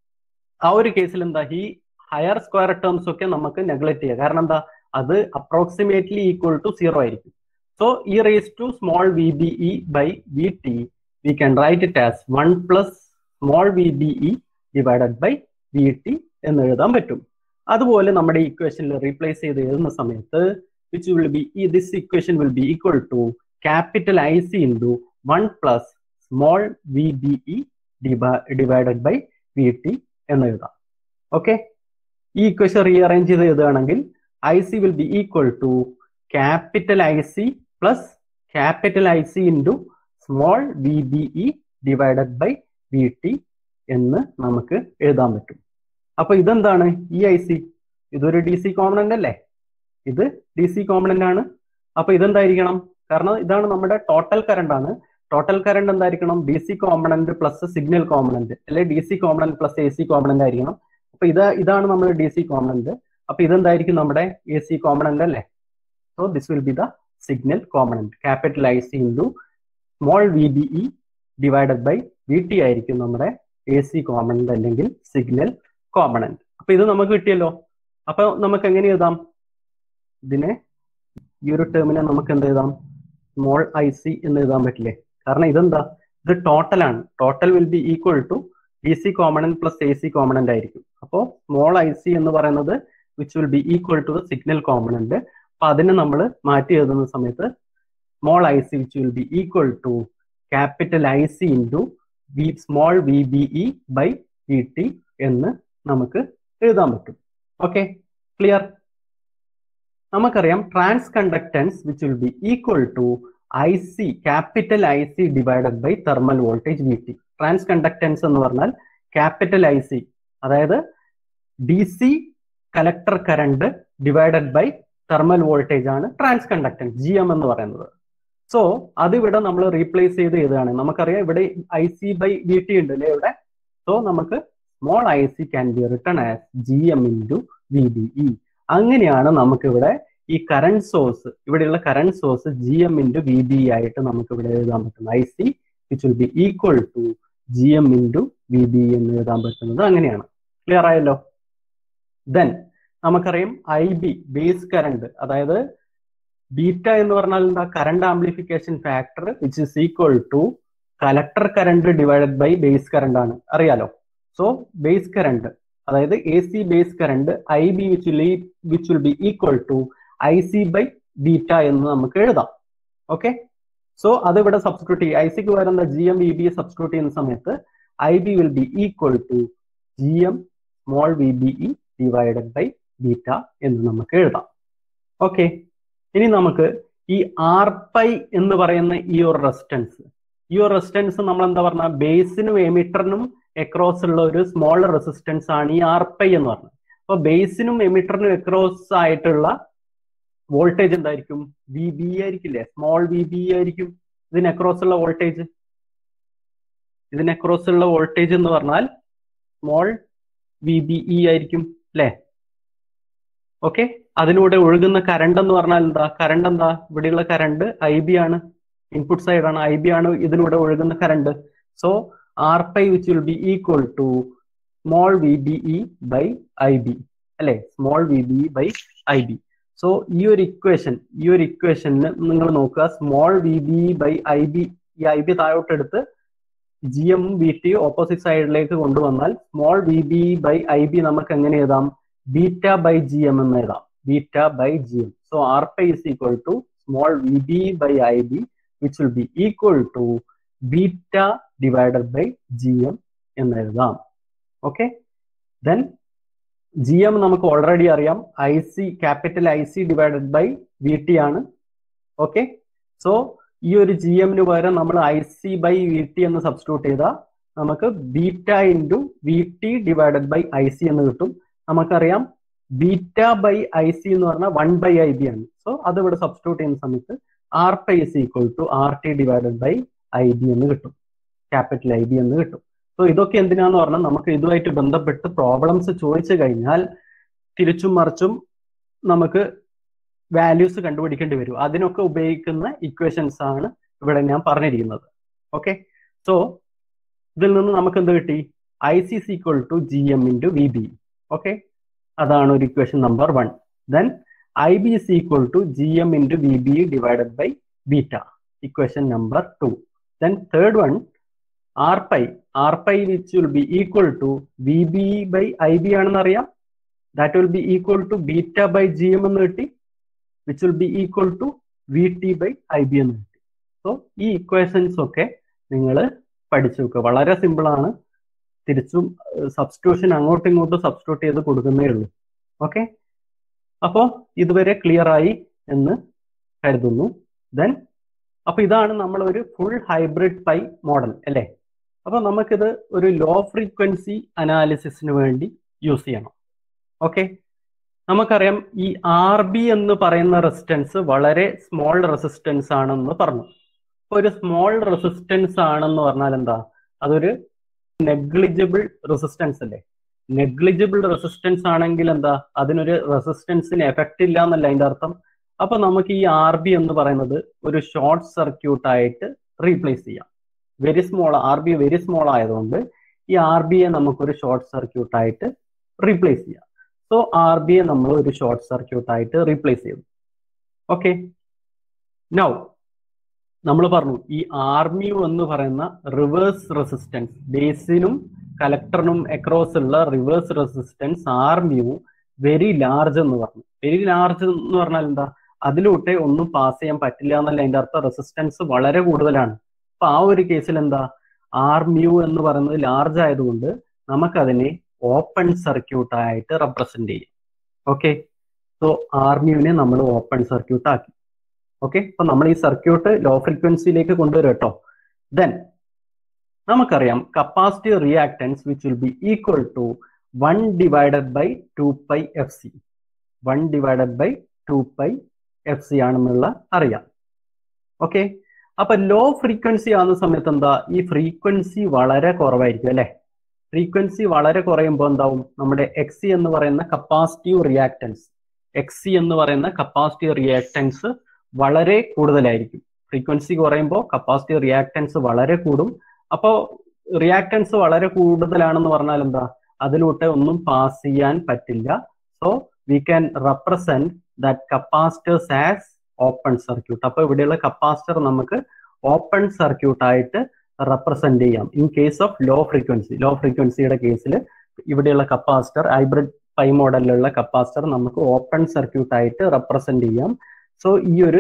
ആ ഒരു കേസിൽ എന്താ ഈ ഹയർ സ്ക്വയർ ടേംസ് ഒക്കെ നമുക്ക് നെഗ്ലക്ട് ചെയ്യാം കാരണം എന്താ അത് അപ്രോക്സിമേറ്റ്ലി ഈക്വൽ ടു സീറോ ആയിരിക്കും so E raise to small V B E by V T we can write it as one plus small V B E divided by V T എന്ന് എഴുതാൻ പറ്റും അതുപോലെ നമ്മുടെ ഇക്വേഷനിൽ റീപ്ലേസ് ചെയ്ത് എഴുതുന്ന സമയത്ത് which will be this equation will be equal to capital I C into one plus small V B E divided by V T എന്ന് എഴുതാം ഓക്കെ ഈ ഇക്വേഷൻ റീഅറേഞ്ച് ചെയ്ത് എഴുതുകയാണെങ്കിൽ I C will be equal to capital I C plus capital I C into small V B E divided by V T എന്ന് നമുക്ക് എഴുതാൻ പറ്റും അപ്പൊ ഇതെന്താണ് ഈ ഐ സി ഇതൊരു ഡി സി കോമ്പണന്റ് അല്ലേ ഇത് ഡി സി കോമ്പണന്റ് ആണ് അപ്പൊ ഇതെന്തായിരിക്കണം കാരണം ഇതാണ് നമ്മുടെ ടോട്ടൽ കറണ്ട് ആണ് ടോട്ടൽ കറണ്ട് എന്തായിരിക്കണം D C component plus signal component അല്ലെ D C component plus A C component ആയിരിക്കണം അപ്പൊ ഇത് ഇതാണ് നമ്മുടെ ഡി സി കോമ്പണന്റ് അപ്പൊ ഇതെന്തായിരിക്കും നമ്മുടെ എ സി കോമ്പണന്റ് അല്ലേ so this will be the signal component capital I C into small V B E divided by V T ആയിരിക്കും നമ്മുടെ എ സി കോമ്പണന്റ് അല്ലെങ്കിൽ സിഗ്നൽ കോമ്പണന്റ് അപ്പൊ ഇത് നമുക്ക് കിട്ടിയല്ലോ അപ്പൊ നമുക്ക് എങ്ങനെ എഴുതാം ഇതിനെ ഈ ഒരു ടേമിനെ നമുക്ക് എന്ത് എഴുതാം സ്മോൾ ഐ സി എന്ന് എഴുതാൻ പറ്റില്ലേ കാരണം ഇതെന്താ ഇത് ടോട്ടൽ ആണ് total will be equal to D C component plus A C component ആയിരിക്കും അപ്പോൾ സ്മോൾ ഐ സി എന്ന് പറയുന്നത് which will be equal to the signal component അപ്പൊ അതിനെ നമ്മൾ മാറ്റി എഴുതുന്ന സമയത്ത് small I C which will be equal to capital I C into V small V B E by V T എന്ന് നമുക്ക് എഴുതാൻ പറ്റും ഓക്കെ ക്ലിയർ നമുക്കറിയാം transconductance which will be equal to I C capital I C divided by thermal voltage V T transconductance എന്ന് പറഞ്ഞാൽ ക്യാപിറ്റൽ ഐ സി അതായത് D C collector current divided by thermal voltage ആണ് ട്രാൻസ് കണ്ടക്ടൻസ് ജി എം എന്ന് പറയുന്നത് സോ അതിവിടെ നമ്മൾ റീപ്ലേസ് ചെയ്ത് ചെയ്തതാണ് നമുക്കറിയാം ഇവിടെ I C by V T ഉണ്ട് അല്ലേ ഇവിടെ സോ നമുക്ക് small I C can be written as G M into V B E അങ്ങനെയാണ് നമുക്കിവിടെ ഈ കറണ്ട് സോഴ്സ് ഇവിടെയുള്ള current source G M into V B ആയിട്ട് നമുക്ക് ഇവിടെ എഴുതാൻ പറ്റും I C which will be equal to G M into V B എന്ന് എഴുതാൻ പറ്റുന്നത് അങ്ങനെയാണ് ക്ലിയർ ആയല്ലോ ദെൻ നമുക്കറിയാം ഐ ബി ബേസ് കറണ്ട് അതായത് ബീറ്റ എന്ന് പറഞ്ഞാൽ എന്താ current amplification factor which is equal to collector current divided by base current ആണ് അറിയാലോ സോ ബേസ് കറണ്ട് അതായത് A C base current I B which will which will be equal to I C by beta എന്ന് നമുക്ക് എഴുതാം ഓക്കെ സോ അത് ഇവിടെ സബ്സ്റ്റിറ്റ്യൂട്ട് ചെയ്യും ഐ സിക്ക് പകരം G M V B substitute ചെയ്യുന്ന സമയത്ത് I B will be equal to G M small V B E divided by beta എന്ന് നമുക്ക് എഴുതാം ഓക്കെ ഇനി നമുക്ക് ഈ ആർ പൈ എന്ന് പറയുന്ന ഈ ഒരു റെസിസ്റ്റൻസ് ഈ ഒരു റെസിസ്റ്റൻസ് നമ്മൾ എന്താ പറഞ്ഞ ബേസിനും എമിറ്ററിനും എക്രോസ് ഉള്ള ഒരു സ്മോൾ റെസിസ്റ്റൻസ് ആണ് ഈ ആർ പൈ എന്ന് പറഞ്ഞത് അപ്പൊ ബേസിനും എമിറ്ററിനും എക്രോസ് ആയിട്ടുള്ള വോൾട്ടേജ് എന്തായിരിക്കും വി ബി ആയിരിക്കില്ലേ സ്മോൾ വി ബി ആയിരിക്കും ഇതിന് അക്രോസ് ഉള്ള വോൾട്ടേജ് ഇതിന് അക്രോസ് ഉള്ള വോൾട്ടേജ് എന്ന് പറഞ്ഞാൽ സ്മോൾ വി ബി ഇ ആയിരിക്കും അല്ലേ ഓക്കെ അതിലൂടെ ഒഴുകുന്ന കറണ്ട് എന്ന് പറഞ്ഞാൽ എന്താ കറണ്ട് എന്താ ഇവിടെയുള്ള കറണ്ട് ഐ ബി ആണ് ഇൻപുട്ട് സൈഡ് ആണ് ഐ ബി ആണ് ഇതിലൂടെ ഒഴുകുന്ന current so R pi which will be equal to small V B E by I B അല്ലെ small V B E by I B so ഈ ഒരു ഇക്വേഷൻ ഈ ഒരു ഇക്വേഷന് നിങ്ങൾ നോക്കുക small V B by I B ഈ ഐ ബി താഴോട്ടെടുത്ത് G M B T opposite സൈഡിലേക്ക് കൊണ്ടുവന്നാൽ small V B by I B നമുക്ക് എങ്ങനെ എഴുതാം ബീറ്റ ബൈ ജി എം എന്ന് എഴുതാം beta by G M so R pi is equal to small V B by I B which will be equal to beta divided by G M എന്ന് എഴുതാം ഓക്കെ ദെൻ ജി എം നമുക്ക് ഓൾറെഡി അറിയാം I C capital I C divided by V T ആണ് ഓക്കെ സോ ഈ ഒരു ജി എമ്മിന് പകരം നമ്മൾ I C by V T എന്ന് സബ്സ്റ്റിറ്റ്യൂട്ട് ചെയ്താൽ നമുക്ക് beta into V T divided by I C എന്ന് കിട്ടും നമുക്കറിയാം ബീറ്റ ബൈ ഐ സി എന്ന് പറഞ്ഞാൽ വൺ ബൈ ഐ ബി ആണ് സോ അത് ഇവിടെ സബ്സ്റ്റിറ്റ്യൂട്ട് ചെയ്യുന്ന സമയത്ത് R pi is equal to R T divided by I B എന്ന് കിട്ടും ക്യാപിറ്റൽ ഐ ബി എന്ന് കിട്ടും സോ ഇതൊക്കെ എന്തിനാന്ന് പറഞ്ഞാൽ നമുക്ക് ഇതുമായിട്ട് ബന്ധപ്പെട്ട് പ്രോബ്ലംസ് ചോദിച്ചു കഴിഞ്ഞാൽ തിരിച്ചും മറിച്ചും നമുക്ക് വാല്യൂസ് കണ്ടുപിടിക്കേണ്ടി വരും അതിനൊക്കെ ഉപയോഗിക്കുന്ന ഇക്വേഷൻസ് ആണ് ഇവിടെ ഞാൻ പറഞ്ഞിരിക്കുന്നത് ഓക്കെ സോ ഇതിൽ നിന്ന് നമുക്ക് എന്ത് കിട്ടി I C C equal to G M into V B okay അതാണ് ഒരു equation number one then I B is equal to G M into V B divided by beta equation number two then third one R pi R pi which will be equal to V B by I B ആണെന്ന് അറിയാം that will be equal to beta by G M എന്ന് കിട്ടി which will be equal to V T by I B എന്ന് കിട്ടി സോ ഈ ഇക്വേഷൻസ് ഒക്കെ നിങ്ങൾ പഠിച്ചു വെക്കുക വളരെ സിമ്പിൾ ആണ് തിരിച്ചും സബ്സ്റ്റിറ്റ്യൂഷൻ അങ്ങോട്ടും ഇങ്ങോട്ടും സബ്സ്റ്റിറ്റ്യൂട്ട് ചെയ്ത് കൊടുക്കുന്നേ ഉള്ളൂ ഓക്കെ അപ്പോൾ ഇതുവരെ ക്ലിയർ ആയി എന്ന് കരുതുന്നു ദെൻ അപ്പൊ ഇതാണ് നമ്മൾ ഒരു ഫുൾ ഹൈബ്രിഡ് പൈ മോഡൽ അല്ലേ അപ്പൊ നമുക്കിത് ഒരു ലോ ഫ്രീക്വൻസി അനാലിസിസിന് വേണ്ടി യൂസ് ചെയ്യണം ഓക്കെ നമുക്കറിയാം ഈ ആർ ബി എന്ന് പറയുന്ന റെസിസ്റ്റൻസ് വളരെ സ്മോൾ റെസിസ്റ്റൻസ് ആണെന്ന് പറഞ്ഞു അപ്പൊ ഒരു സ്മോൾ റെസിസ്റ്റൻസ് ആണെന്ന് പറഞ്ഞാൽ എന്താ അതൊരു നെഗ്ലിജിബിൾ റെസിസ്റ്റൻസ് അല്ലേ നെഗ്ലിജിബിൾ റെസിസ്റ്റൻസ് ആണെങ്കിൽ എന്താ അതിനൊരു റെസിസ്റ്റൻസിന് എഫക്റ്റ് ഇല്ല എന്നല്ല അതിന്റെ അർത്ഥം അപ്പൊ നമുക്ക് ഈ ആർ ബി എന്ന് പറയുന്നത് ഒരു ഷോർട്ട് സർക്യൂട്ട് ആയിട്ട് റീപ്ലേസ് ചെയ്യാം very small R B very small ആയതുകൊണ്ട് ഈ ആർ ബിയെ നമുക്കൊരു ഷോർട്ട് സർക്യൂട്ട് ആയിട്ട് റീപ്ലേസ് ചെയ്യാം സോ ആർ ബിയെ നമ്മൾ ഒരു ഷോർട്ട് സർക്യൂട്ട് ആയിട്ട് റീപ്ലേസ് ചെയ്തു ഓക്കെ നൗ നമ്മൾ പറഞ്ഞു ഈ ആർമിയു എന്ന് പറയുന്ന റിവേഴ്സ് റെസിസ്റ്റൻസ് ബേസിനും കലക്ടറിനും അക്രോസ് ഉള്ള റിവേഴ്സ് റെസിസ്റ്റൻസ് ആർമിയു വെരി ലാർജ് എന്ന് പറഞ്ഞു വെരി ലാർജ് എന്ന് പറഞ്ഞാൽ എന്താ അതിലൂടെ ഒന്നും പാസ് ചെയ്യാൻ പറ്റില്ല എന്നല്ല അതിന്റെ അർത്ഥം റെസിസ്റ്റൻസ് വളരെ കൂടുതലാണ് അപ്പൊ ആ ഒരു കേസിൽ എന്താ ആർ മ്യൂ എന്ന് പറയുന്നത് ലാർജ് ആയതുകൊണ്ട് നമുക്കതിനെ ഓപ്പൺ സർക്യൂട്ട് ആയിട്ട് റെപ്രസെന്റ് ചെയ്യും ഓക്കെ സോ ആർ മ്യൂവിനെ നമ്മൾ ഓപ്പൺ സർക്യൂട്ട് ആക്കി ഓക്കെ അപ്പൊ നമ്മൾ ഈ സർക്യൂട്ട് ലോ ഫ്രീക്വൻസിയിലേക്ക് കൊണ്ടുവരും കേട്ടോ ദെൻ നമുക്കറിയാം capacity reactance which will be equal to one divided by two pi F C one divided by two pi F C ആണെന്നുള്ള അറിയാം ഓക്കെ അപ്പൊ ലോ ഫ്രീക്വൻസി ആകുന്ന സമയത്ത് എന്താ ഈ ഫ്രീക്വൻസി വളരെ കുറവായിരിക്കും അല്ലെ ഫ്രീക്വൻസി വളരെ കുറയുമ്പോൾ എന്താവും നമ്മുടെ എക്സി എന്ന് പറയുന്ന കപ്പാസിറ്റീവ് റിയാക്ടൻസ് എക്സി എന്ന് പറയുന്ന കപ്പാസിറ്റീവ് റിയാക്ടൻസ് വളരെ കൂടുതലായിരിക്കും ഫ്രീക്വൻസി കുറയുമ്പോൾ കപ്പാസിറ്റീവ് റിയാക്ടൻസ് വളരെ കൂടും അപ്പോൾ റിയാക്ടൻസ് വളരെ കൂടുതലാണെന്ന് പറഞ്ഞാൽ എന്താ അതിലൂടെ ഒന്നും പാസ് ചെയ്യാൻ പറ്റില്ല so we can represent that capacitors as open circuit അപ്പൊ ഇവിടെയുള്ള കപ്പാസിറ്റർ നമുക്ക് ഓപ്പൺ സർക്യൂട്ട് ആയിട്ട് റെപ്രസെന്റ് ചെയ്യാം in case of low frequency low ഫ്രീക്വൻസിയുടെ കേസിൽ ഇവിടെയുള്ള കപ്പാസിറ്റർ ഹൈബ്രിഡ് പൈ മോഡലിലുള്ള കപ്പാസിറ്റർ നമുക്ക് ഓപ്പൺ സർക്യൂട്ട് ആയിട്ട് റെപ്രസെന്റ് ചെയ്യാം സോ ഈ ഒരു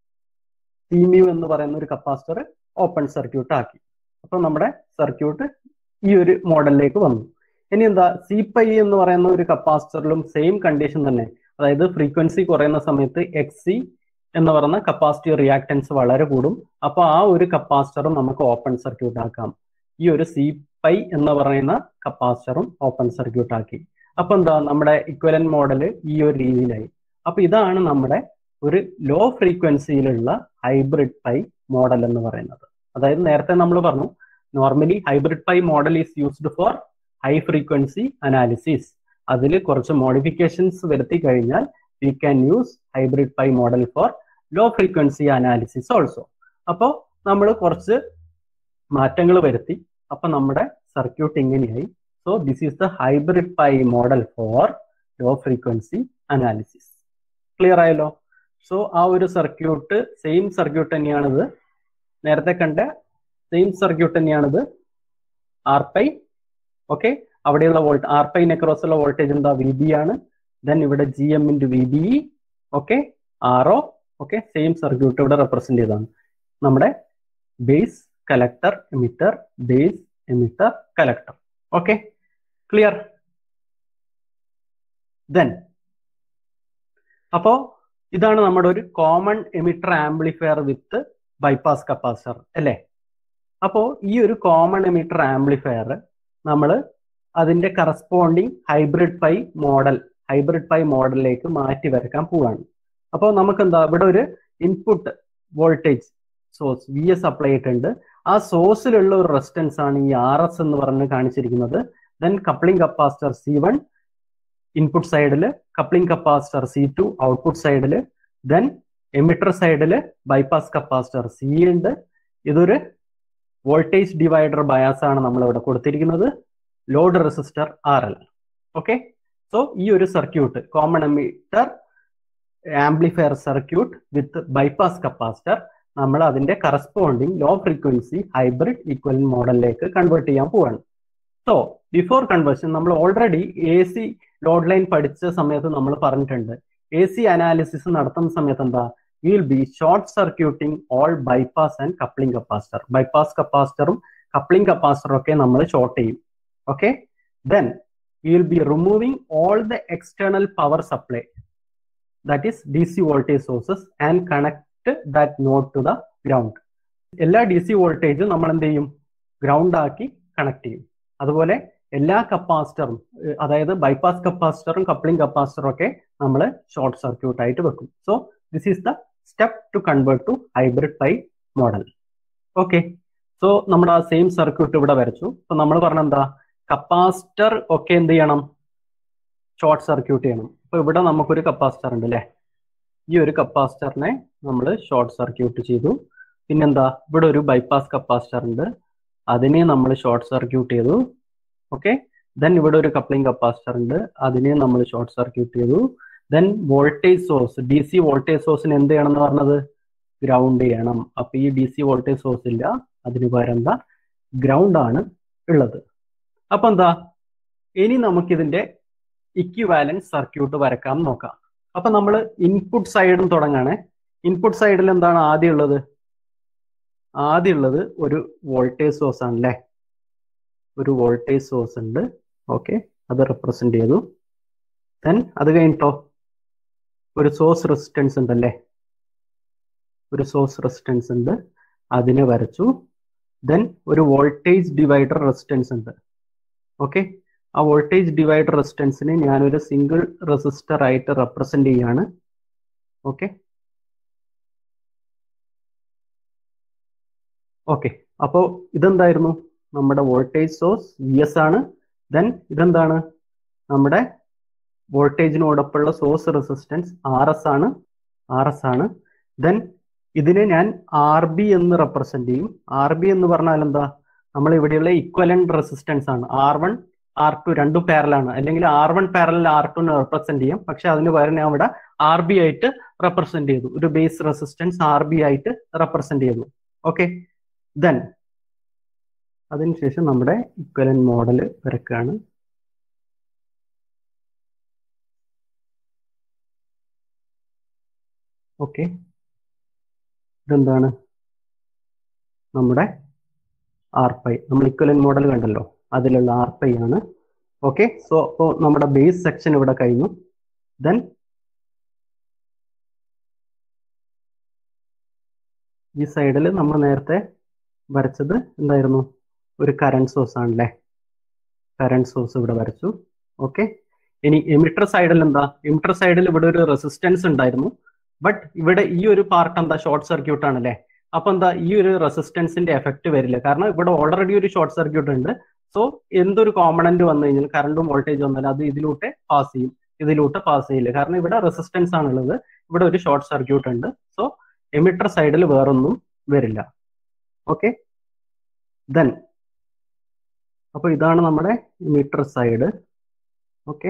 സിമ്യു എന്ന് പറയുന്ന ഒരു കപ്പാസിറ്റർ ഓപ്പൺ സർക്യൂട്ട് ആക്കി അപ്പൊ നമ്മുടെ സർക്യൂട്ട് ഈ ഒരു മോഡലിലേക്ക് വന്നു ഇനി എന്താ സി പൈ എന്ന് പറയുന്ന ഒരു കപ്പാസിറ്ററിലും സെയിം കണ്ടീഷൻ തന്നെ അതായത് ഫ്രീക്വൻസി കുറയുന്ന സമയത്ത് എക്സ് സി എന്ന് പറയുന്ന കപ്പാസിറ്റി റിയാക്ടൻസ് വളരെ കൂടും അപ്പോൾ ആ ഒരു കപ്പാസിറ്ററും നമുക്ക് ഓപ്പൺ സർക്യൂട്ട് ആക്കാം ഈ ഒരു സി പൈ എന്ന് പറയുന്ന കപ്പാസിറ്ററും ഓപ്പൺ സർക്യൂട്ട് ആക്കി അപ്പൊ എന്താ നമ്മുടെ ഇക്വലൻ മോഡൽ ഈ ഒരു രീതിയിലായി അപ്പൊ ഇതാണ് നമ്മുടെ ഒരു ലോ ഫ്രീക്വൻസിയിലുള്ള ഹൈബ്രിഡ് പൈ മോഡൽ എന്ന് പറയുന്നത് അതായത് നേരത്തെ നമ്മൾ പറഞ്ഞു normally hybrid pi model is used for high frequency analysis അതിൽ കുറച്ച് മോഡിഫിക്കേഷൻസ് വരുത്തി കഴിഞ്ഞാൽ we can use hybrid pi model for low frequency analysis also അപ്പോൾ നമ്മൾ കുറച്ച് മാറ്റങ്ങൾ വരുത്തി അപ്പൊ നമ്മുടെ സർക്യൂട്ട് ഇങ്ങനെയായി So this is the hybrid pi model for low frequency analysis. Clear ആയല്ലോ സോ ആ ഒരു സർക്യൂട്ട് സെയിം സർക്യൂട്ട് തന്നെയാണിത് നേരത്തെ കണ്ട സെയിം സർക്യൂട്ട് തന്നെയാണിത് ആർ പൈ ഓക്കെ അവിടെയുള്ള വോൾട്ട് ആർ പൈ നെക്രോസ് ഉള്ള വോൾട്ടേജ് എന്താ വി ബി ആണ് ദെൻ ഇവിടെ G M into V B E okay R O okay same circuit ഇവിടെ റെപ്രസെന്റ് ചെയ്തതാണ് നമ്മുടെ base collector emitter base emitter collector okay clear then അപ്പോ ഇതാണ് നമ്മുടെ ഒരു common emitter amplifier with bypass capacitor അല്ലേ അപ്പോൾ ഈ ഒരു കോമൺ എമിറ്റർ ആംപ്ലിഫയർ നമ്മൾ അതിന്റെ corresponding hybrid pi model hybrid pi മോഡലിലേക്ക് മാറ്റി വരക്കാൻ പോവാണ് അപ്പോൾ നമുക്ക് എന്താ ഇവിടെ ഒരു input voltage source V S apply ചെയ്തിട്ടുണ്ട് ആ സോഴ്സിലുള്ള ഒരു റെസിസ്റ്റൻസ് ആണ് ഈ ആർ എസ് എന്ന് പറഞ്ഞ് കാണിച്ചിരിക്കുന്നത് then coupling capacitor C one input സൈഡിൽ coupling capacitor C two output സൈഡിൽ ദെൻ എമിറ്റർ സൈഡിൽ ബൈപ്പാസ് കപ്പാസിറ്റർ സി ഉണ്ട് ഇതൊരു വോൾട്ടേജ് ഡിവൈഡർ ബയാസ് ആണ് നമ്മൾ ഇവിടെ കൊടുത്തിരിക്കുന്നത് load resistor R L okay so ഈ ഒരു circuit common emitter amplifier circuit with bypass capacitor നമ്മൾ അതിന്റെ corresponding low frequency hybrid equal മോഡലിലേക്ക് കൺവേർട്ട് ചെയ്യാൻ പോവാണ് സോ ബിഫോർ കൺവേർഷൻ നമ്മൾ already A C load line പഠിച്ച സമയത്ത് നമ്മൾ പറഞ്ഞിട്ടുണ്ട് എ സി അനാലിസിസ് നടത്തുന്ന സമയത്ത് എന്താ will be short circuiting all bypass and coupling capacitor bypass കപ്പാസിറ്ററും കപ്ലിംഗ് കപ്പാസിറ്ററും ഒക്കെ നമ്മൾ ഷോർട്ട് ചെയ്യും okay then will be removing all the external power supply that is D C voltage sources and connect that node to the ground എല്ലാ ഡി സി വോൾട്ടേജും നമ്മൾ എന്ത് ചെയ്യും ഗ്രൗണ്ട് ആക്കി കണക്ട് ചെയ്യും അതുപോലെ എല്ലാ കപ്പാസിറ്ററും അതായത് ബൈപ്പാസ് കപ്പാസിറ്ററും കപ്ലിംഗ് കപ്പാസിറ്ററും ഒക്കെ നമ്മൾ ഷോർട്ട് സർക്യൂട്ട് ആയിട്ട് വെക്കും so this is the step to convert to hybrid pi model okay so നമ്മുടെ ആ സെയിം സർക്യൂട്ട് ഇവിടെ വരച്ചു അപ്പൊ നമ്മൾ പറഞ്ഞ എന്താ കപ്പാസിറ്റർ ഒക്കെ എന്ത് ചെയ്യണം ഷോർട്ട് സർക്യൂട്ട് ചെയ്യണം അപ്പൊ ഇവിടെ നമുക്കൊരു കപ്പാസിറ്റർ ഉണ്ട് അല്ലെ ഈ ഒരു കപ്പാസിറ്ററിനെ നമ്മൾ ഷോർട്ട് സർക്യൂട്ട് ചെയ്തു പിന്നെന്താ ഇവിടെ ഒരു ബൈപ്പാസ് കപ്പാസിറ്റർ ഉണ്ട് അതിനെ നമ്മൾ ഷോർട്ട് സർക്യൂട്ട് ചെയ്തു ഓക്കെ ദെൻ ഇവിടെ ഒരു കപ്ലിംഗ് കപ്പാസിറ്റർ ഉണ്ട് അതിനെ നമ്മൾ ഷോർട്ട് സർക്യൂട്ട് ചെയ്തു then voltage source D C voltage സോഴ്സിന് എന്ത് ചെയ്യണം എന്ന് പറഞ്ഞത് ഗ്രൗണ്ട് ചെയ്യണം അപ്പൊ ഈ ഡി സി വോൾട്ടേജ് സോഴ്സ് ഇല്ല അതിന് പകരം എന്താ ഗ്രൗണ്ട് ആണ് ഉള്ളത് അപ്പൊ എന്താ ഇനി നമുക്കിതിന്റെ ഇക്വിവാലൻസ് സർക്യൂട്ട് വരക്കാം നോക്കാം അപ്പൊ നമ്മൾ ഇൻപുട്ട് സൈഡിൽ തുടങ്ങാണ് ഇൻപുട്ട് സൈഡിൽ എന്താണ് ആദ്യം ഉള്ളത് ആദ്യം ഉള്ളത് ഒരു വോൾട്ടേജ് സോഴ്സ് ആണല്ലേ ഒരു വോൾട്ടേജ് സോഴ്സ് ഉണ്ട് ഓക്കെ അത് റെപ്രസെന്റ് ചെയ്തു ദെൻ അത് കഴിഞ്ഞിട്ടോ ഒരു സോഴ്സ് റെസിസ്റ്റൻസ് ഉണ്ടല്ലേ ഒരു സോഴ്സ് റെസിസ്റ്റൻസ് ഉണ്ട് അതിനെ വരച്ചു ദെൻ ഒരു വോൾട്ടേജ് ഡിവൈഡർ റെസിസ്റ്റൻസ് ഉണ്ട് ഓക്കെ ആ വോൾട്ടേജ് ഡിവൈഡർ റെസിസ്റ്റൻസിനെ ഞാനൊരു സിംഗിൾ റെസിസ്റ്റർ ആയിട്ട് റെപ്രസെന്റ് ചെയ്യാണ് ഓക്കെ ഓക്കെ അപ്പോൾ ഇതെന്തായിരുന്നു നമ്മുടെ വോൾട്ടേജ് സോഴ്സ് വി എസ് ആണ് ദെൻ ഇതെന്താണ് നമ്മുടെ വോൾട്ടേജിനോടൊപ്പമുള്ള സോഴ്സ് റെസിസ്റ്റൻസ് ആർ എസ് ആണ് ആർ എസ് ആണ് ദെൻ ഇതിനെ ഞാൻ ആർ ബി എന്ന് റെപ്രസെന്റ് ചെയ്യും ആർ ബി എന്ന് പറഞ്ഞാൽ എന്താ നമ്മൾ ഇവിടെയുള്ള ഇക്വലന്റ് റെസിസ്റ്റൻസ് ആണ് ആർ വൺ ആർ ടു രണ്ടും പാരലാണ് അല്ലെങ്കിൽ ആർ വൺ പാരലിൽ ആർ ടുന്ന് റെപ്രസെന്റ് ചെയ്യാം പക്ഷെ അതിന് പകരം ഞാൻ ഇവിടെ ആർ ബി ആയിട്ട് റെപ്രസെന്റ് ചെയ്തു ഒരു ബേസ് റെസിസ്റ്റൻസ് ആർ ബി ആയിട്ട് റെപ്രസെന്റ് ചെയ്തു ഓക്കെ ദെൻ അതിനുശേഷം നമ്മുടെ ഇക്വലൻ മോഡൽ വരക്കുകയാണ് ഓക്കെ ഇതെന്താണ് നമ്മുടെ ആർ പൈ നമ്മൾ ഇക്വലൻ മോഡൽ കണ്ടല്ലോ അതിലുള്ള ആർ പൈ ആണ് ഓക്കെ സോ അപ്പോൾ നമ്മുടെ ബേസ് സെക്ഷൻ ഇവിടെ കഴിഞ്ഞു ദെൻ ഈ സൈഡിൽ നമ്മൾ നേരത്തെ വരച്ചത് എന്തായിരുന്നു ഒരു കറണ്ട് സോഴ്സ് ആണല്ലേ കറണ്ട് സോഴ്സ് ഇവിടെ വരച്ചു ഓക്കെ ഇനി എമിറ്റർ സൈഡിൽ എന്താ എമിറ്റർ സൈഡിൽ ഇവിടെ ഒരു റെസിസ്റ്റൻസ് ഉണ്ടായിരുന്നു ബട്ട് ഇവിടെ ഈ ഒരു പാർട്ട് എന്താ ഷോർട്ട് സർക്യൂട്ട് ആണല്ലേ അപ്പൊ എന്താ ഈ ഒരു റെസിസ്റ്റൻസിന്റെ എഫക്ട് വരില്ല കാരണം ഇവിടെ ഓൾറെഡി ഒരു ഷോർട്ട് സർക്യൂട്ട് ഉണ്ട് സോ എന്തൊരു കോമ്പണന്റ് വന്നു കഴിഞ്ഞാൽ കറണ്ടും വോൾട്ടേജ് വന്നാലും അത് ഇതിലൂടെ പാസ് ചെയ്യും ഇതിലൂടെ പാസ് ചെയ്യില്ല കാരണം ഇവിടെ റെസിസ്റ്റൻസ് ആണുള്ളത് ഇവിടെ ഒരു ഷോർട്ട് സർക്യൂട്ട് ഉണ്ട് സോ എമിറ്റർ സൈഡിൽ വേറൊന്നും വരില്ല ഓക്കെ ദെൻ അപ്പോൾ ഇതാണ് നമ്മുടെ emitter side okay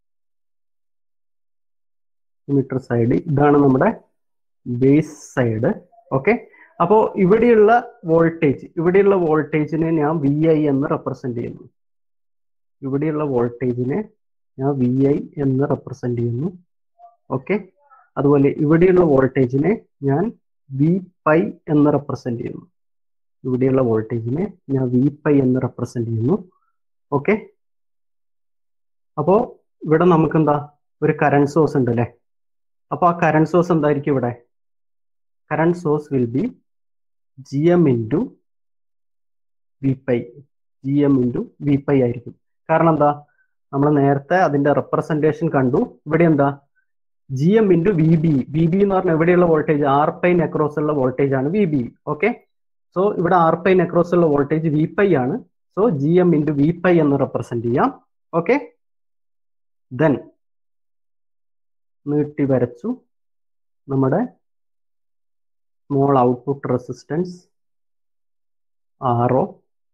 emitter side ഇതാണ് നമ്മുടെ ബേസ് സൈഡ് ഓക്കെ അപ്പോൾ ഇവിടെയുള്ള വോൾട്ടേജ് ഇവിടെയുള്ള വോൾട്ടേജിനെ ഞാൻ വി ഐ എന്ന് റെപ്രസെന്റ് ചെയ്യുന്നു ഇവിടെയുള്ള വോൾട്ടേജിനെ ഞാൻ വി ഐ എന്ന് റെപ്രസെന്റ് ചെയ്യുന്നു ഓക്കെ അതുപോലെ ഇവിടെയുള്ള വോൾട്ടേജിനെ ഞാൻ വി പൈ എന്ന് റെപ്രസെന്റ് ചെയ്യുന്നു ഇവിടെയുള്ള വോൾട്ടേജിനെ ഞാൻ വി പൈ എന്ന് റെപ്രസെന്റ് ചെയ്യുന്നു ഓക്കെ അപ്പോൾ ഇവിടെ നമുക്ക് എന്താ ഒരു കറണ്ട് സോഴ്സ് ഉണ്ട് അല്ലേ അപ്പോൾ ആ കറണ്ട് സോഴ്സ് എന്തായിരിക്കും ഇവിടെ current source will be G M into V pi G M into V pi ആയിരിക്കും കാരണം എന്താ നമ്മൾ നേരത്തെ അതിന്റെ റെപ്രസെന്റേഷൻ കണ്ടു ഇവിടെ എന്താ G M into V B V B എന്ന് പറഞ്ഞാൽ എവിടെയുള്ള വോൾട്ടേജ് ആർ പൈ നെക്രോസ് ഉള്ള വോൾട്ടേജ് ആണ് വി ബി ഓക്കെ സോ ഇവിടെ ആർ പൈ നെക്രോസ് ഉള്ള വോൾട്ടേജ് വി പൈ ആണ് so G M into V pi എന്ന് റെപ്രസെന്റ് ചെയ്യാം ഓക്കെ ദെൻ നീട്ടി വരച്ചു നമ്മുടെ small output resistance R O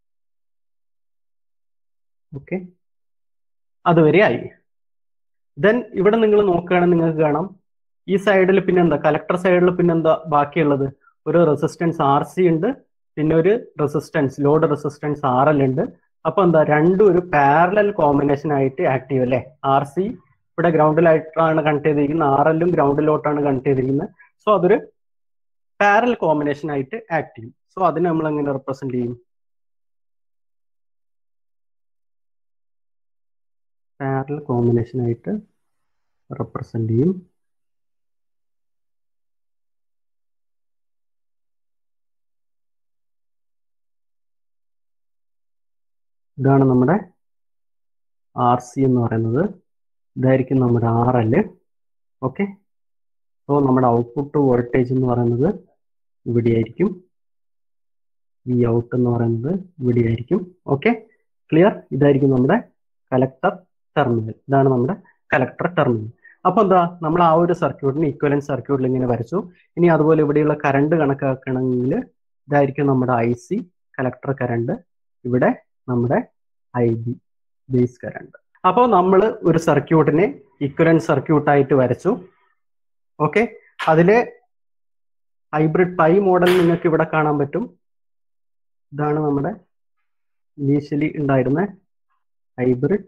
okay അതുവരെ ആയി ദെൻ ഇവിടെ നിങ്ങൾ നോക്കുകയാണെങ്കിൽ നിങ്ങൾക്ക് കാണാം ഈ സൈഡിൽ പിന്നെന്താ കലക്ടർ സൈഡിൽ പിന്നെന്താ ബാക്കിയുള്ളത് ഒരു റെസിസ്റ്റൻസ് ആർ സി ഉണ്ട് പിന്നെ ഒരു resistance load resistance R L ഉണ്ട് അപ്പൊ എന്താ രണ്ടും ഒരു പാരലൽ കോമ്പിനേഷൻ ആയിട്ട് ആക്റ്റീവ് അല്ലേ ആർ സി ഇവിടെ ഗ്രൗണ്ടിലായിട്ടാണ് കണക്ട് ചെയ്തിരിക്കുന്നത് ആർ എല്ലും ഗ്രൗണ്ടിലോട്ടാണ് കണക്ട് ചെയ്തിരിക്കുന്നത് സോ അതൊരു പാരൽ കോമ്പിനേഷൻ ആയിട്ട് ആക്ട് ചെയ്യും സോ അതിനെ നമ്മൾ എങ്ങനെ റെപ്രസെന്റ് ചെയ്യും പാരൽ കോമ്പിനേഷൻ ആയിട്ട് റെപ്രസെന്റ് ചെയ്യും ഇതാണ് നമ്മുടെ ആർ സി എന്ന് പറയുന്നത് ഇതായിരിക്കും നമ്മുടെ ആർ എൽ ഓക്കെ സോ നമ്മുടെ ഔട്ട്പുട്ട് വോൾട്ടേജ് എന്ന് പറയുന്നത് ഇവിടെയായിരിക്കും വി ഔട്ട് എന്ന് പറയുന്നത് ഇവിടെയായിരിക്കും ഓക്കെ ക്ലിയർ ഇതായിരിക്കും നമ്മുടെ കലക്ടർ ടെർമിനൽ ഇതാണ് നമ്മുടെ കലക്ടർ ടെർമിനൽ അപ്പോൾ എന്താ നമ്മൾ ആ ഒരു സർക്യൂട്ടിന് ഇക്വലൻസ് സർക്യൂട്ടിൽ ഇങ്ങനെ വരച്ചു ഇനി അതുപോലെ ഇവിടെയുള്ള കറണ്ട് കണക്കാക്കണമെങ്കിൽ ഇതായിരിക്കും നമ്മുടെ ഐ സി കലക്ടർ കറണ്ട് ഇവിടെ നമ്മുടെ ഐ ബി ബേസ് കറണ്ട് അപ്പോൾ നമ്മൾ ഒരു സർക്യൂട്ടിനെ ഇക്വലൻസ് സർക്യൂട്ടായിട്ട് വരച്ചു ഓക്കെ അതിലെ ഹൈബ്രിഡ് പൈ മോഡൽ നിങ്ങൾക്ക് ഇവിടെ കാണാൻ പറ്റും ഇതാണ് നമ്മുടെ ഇനീഷ്യലി ഉണ്ടായിരുന്ന ഹൈബ്രിഡ്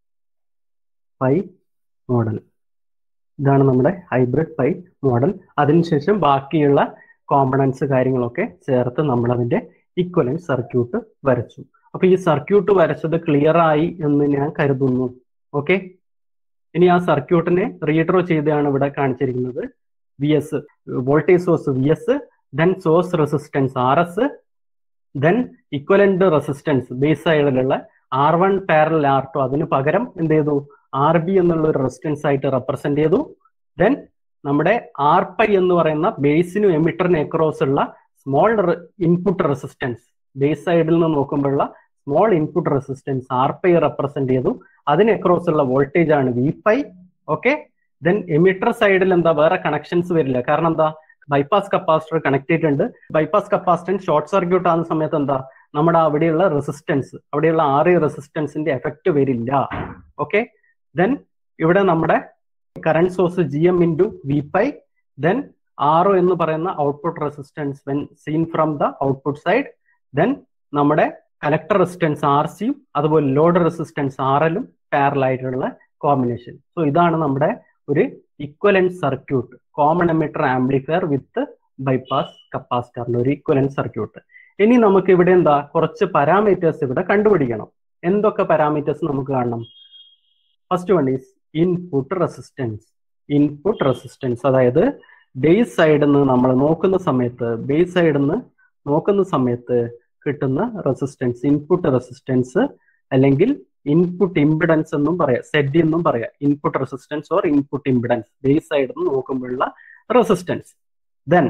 പൈ മോഡൽ ഇതാണ് നമ്മുടെ ഹൈബ്രിഡ് പൈ മോഡൽ അതിനുശേഷം ബാക്കിയുള്ള കോമ്പണൻസ് കാര്യങ്ങളൊക്കെ ചേർത്ത് നമ്മൾ അതിന്റെ ഇക്വലൻസ് സർക്യൂട്ട് വരച്ചു അപ്പൊ ഈ സർക്യൂട്ട് വരച്ചത് ക്ലിയർ ആയി എന്ന് ഞാൻ കരുതുന്നു ഓക്കെ ഇനി ആ സർക്യൂട്ടിനെ റീഡ്രോ ചെയ്താണ് ഇവിടെ കാണിച്ചിരിക്കുന്നത് V S voltage source V S then source resistance R S then equivalent resistance base സൈഡിലുള്ള R one parallel R two അതിന് പകരം എന്ത് ചെയ്തു ആർ ബി എന്നുള്ള ഒരു റെസിസ്റ്റൻസ് ആയിട്ട് റെപ്രസെന്റ് ചെയ്തു ദെൻ നമ്മുടെ ആർ പൈ എന്ന് പറയുന്ന ബേസിനും എമിറ്ററിനും അക്രോസ് ഉള്ള സ്മോൾ ഇൻപുട്ട് റെസിസ്റ്റൻസ് ബേസ് സൈഡിൽ നിന്ന് നോക്കുമ്പോഴുള്ള small input resistance R pi represent ചെയ്തു അതിന് അക്രോസ് ഉള്ള വോൾട്ടേജ് ആണ് V pi okay then emitter സൈഡിൽ എന്താ വേറെ കണക്ഷൻസ് വരില്ല കാരണം എന്താ ബൈപ്പാസ് കപ്പാസിറ്റർ കണക്ട് ചെയ്തിട്ടുണ്ട് ബൈപ്പാസ് കപ്പാസിറ്റൻസ് ഷോർട്ട് സർക്യൂട്ട് ആകുന്ന സമയത്ത് എന്താ നമ്മുടെ അവിടെയുള്ള റെസിസ്റ്റൻസ് അവിടെയുള്ള ആർ ഇ റെസിസ്റ്റൻസിന്റെ എഫക്റ്റ് വരില്ല ഓക്കെ ദെൻ ഇവിടെ നമ്മുടെ current source G M into V pi then R O എന്ന് പറയുന്ന output resistance when seen from the output side then നമ്മുടെ കലക്ടർ റെസിസ്റ്റൻസ് ആർ സിയും അതുപോലെ ലോഡ് റെസിസ്റ്റൻസ് ആർ എല്ലും പാരൽ ആയിട്ടുള്ള കോമ്പിനേഷൻ സോ ഇതാണ് നമ്മുടെ ഒരു equivalent circuit common emitter amplifier with bypass കപ്പാസിറ്ററിന്റെ ഒരു ഇക്വലന്റ് സർക്യൂട്ട് ഇനി നമുക്ക് ഇവിടെ എന്താ കുറച്ച് പാരാമീറ്റേഴ്സ് ഇവിടെ കണ്ടുപിടിക്കണം എന്തൊക്കെ പാരാമീറ്റേഴ്സ് നമുക്ക് കാണണം first one is input resistance input resistance അതായത് ബേസ് സൈഡിൽ നിന്ന് നമ്മൾ നോക്കുന്ന സമയത്ത് ബേസ് സൈഡിൽ നിന്ന് നോക്കുന്ന സമയത്ത് കിട്ടുന്ന റെസിസ്റ്റൻസ് ഇൻപുട്ട് റെസിസ്റ്റൻസ് അല്ലെങ്കിൽ ഇൻപുട്ട് ഇമ്പിഡൻസ് എന്നും പറയാം സെഡ് എന്നും പറയാം input resistance or input impedance base സൈഡിൽ നിന്ന് നോക്കുമ്പോഴുള്ള resistance then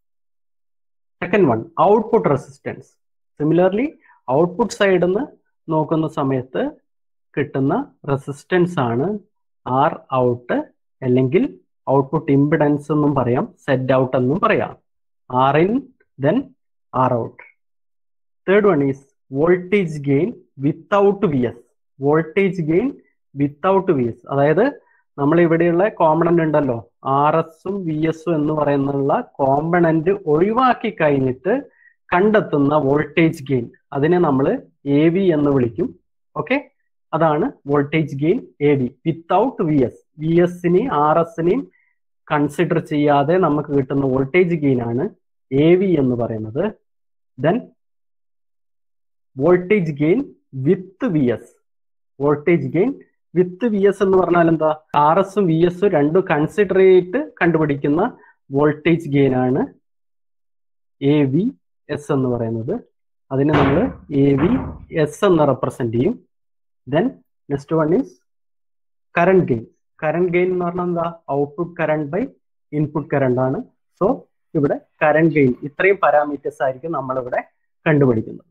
second one output resistance similarly output സൈഡിൽ നിന്ന് നോക്കുന്ന സമയത്ത് കിട്ടുന്ന റെസിസ്റ്റൻസ് ആണ് ആർ ഔട്ട് അല്ലെങ്കിൽ ഔട്ട്പുട്ട് ഇമ്പിഡൻസ് എന്നും പറയാം സെഡ് ഔട്ട് എന്നും പറയാം R in then R out third one is voltage gain without V S voltage gain without V S അതായത് നമ്മൾ ഇവിടെയുള്ള കോമ്പണന്റ് ഉണ്ടല്ലോ ആർ എസും വി എസും എന്ന് പറയുന്നുള്ള കോമ്പണന്റ് ഒഴിവാക്കി കഴിഞ്ഞിട്ട് കണ്ടെത്തുന്ന വോൾട്ടേജ് ഗെയിൻ അതിനെ നമ്മൾ എ വി എന്ന് വിളിക്കും ഓക്കെ അതാണ് voltage gain A V without V S V എസിനെയും ആർ എസിനെയും കൺസിഡർ ചെയ്യാതെ നമുക്ക് കിട്ടുന്ന വോൾട്ടേജ് ഗെയിൻ ആണ് എ വി എന്ന് പറയുന്നത് then voltage gain with V S voltage gain with V S എന്ന് പറഞ്ഞാൽ എന്താ ആർ എസും വി എസും രണ്ടും കൺസിഡർ ചെയ്തിട്ട് കണ്ടുപിടിക്കുന്ന വോൾട്ടേജ് ഗെയിൻ ആണ് എ വി എസ് എന്ന് പറയുന്നത് അതിനെ നമ്മൾ എ വി എസ് എന്ന് റെപ്രസെന്റ് ചെയ്യും then next one is current gain current gain എന്ന് പറഞ്ഞാൽ എന്താ output current by input current ആണ് സോ ഇവിടെ കറണ്ട് ഗെയിൻ ഇത്രയും പാരാമീറ്റേഴ്സ് ആയിരിക്കും നമ്മളിവിടെ കണ്ടുപിടിക്കുന്നത്